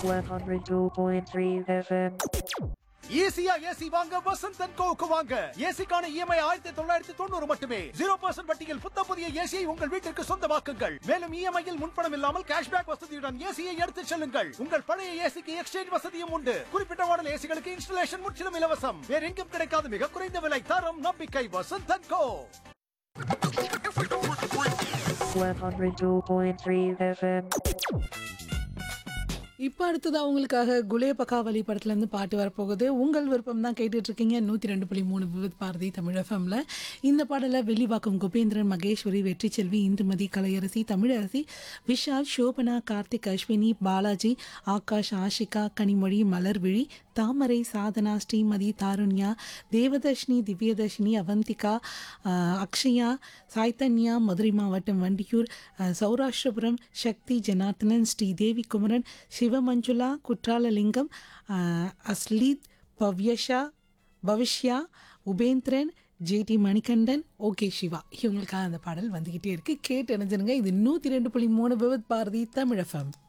102.3 FM. ஈஸியா AC வாங்க Vasanth and கோவுக்கு வாங்க ஏசிக்கான இஎம்ஐ ஆயிரத்தி தொள்ளாயிரத்தி தொண்ணூறு மட்டுமே ஜீரோ பர்சன்ட் வட்டியில் புத்த புதிய ஏசியை உங்கள் வீட்டிற்கு சொந்தமாக்குங்கள் மேலும் இஎம்ஐயில் முன்பணம் இல்லாமல் கேஷ்பேக் வசதியுடன் ஏசியை எடுத்துச் செல்லுங்கள் உங்கள் பழைய ஏசிக்கு எக்ஸ்சேஞ்ச் வசதியும் உண்டு குறிப்பிட்ட மாடல் ஏசிகளுக்கு இன்ஸ்டலேஷன் முற்றிலும் இலவசம் வேற எங்கும் கிடைக்காத மிக குறைந்த விலை தரம் நம்பிக்கை வசந்த் அண்ட் கோ 102.3 FM. இப்போ அடுத்ததா உங்களுக்காக குலே பக்காவலி படத்துலேருந்து பாட்டு வரப்போகுது உங்கள் விருப்பம் தான் கேட்டுட்டு இருக்கீங்க நூற்றி ரெண்டு புள்ளி மூணு விவித் பாரதி தமிழ் எஃப்எம்ல இந்த பாடலை வெள்ளிவாக்கம் குபேந்திரன் மகேஸ்வரி வெற்றி செல்வி இந்துமதி கலையரசி தமிழரசி விஷால் சோபனா கார்த்திக் அஸ்வினி பாலாஜி ஆகாஷ் ஆஷிகா கனிமொழி மலர்விழி தாமரை சாதனா ஸ்ரீமதி தாருண்யா தேவதர்ஷினி திவ்யதர்ஷினி அவந்திகா ஆஹ், அக்ஷயா சாய்தன்யா மதுரை மாவட்டம் வண்டியூர் ஆஹ், சௌராஷ்டிரபுரம் சக்தி ஜனார்த்தனன் ஸ்ரீ தேவி குமரன் சிவமஞ்சுளா குற்றாலலிங்கம் ஆஹ், அஸ்லீத் பவ்யஷா பவிஷ்யா உபேந்திரன் ஜேடி மணிகண்டன் ஓகே சிவா இவங்களுக்காக அந்த பாடல் வந்துக்கிட்டே இருக்கு கேட்டு இணைஞ்சிருங்க இது நூற்றி ரெண்டு புள்ளி மூணு விவத் பாரதி தமிழ் எஃப்எம்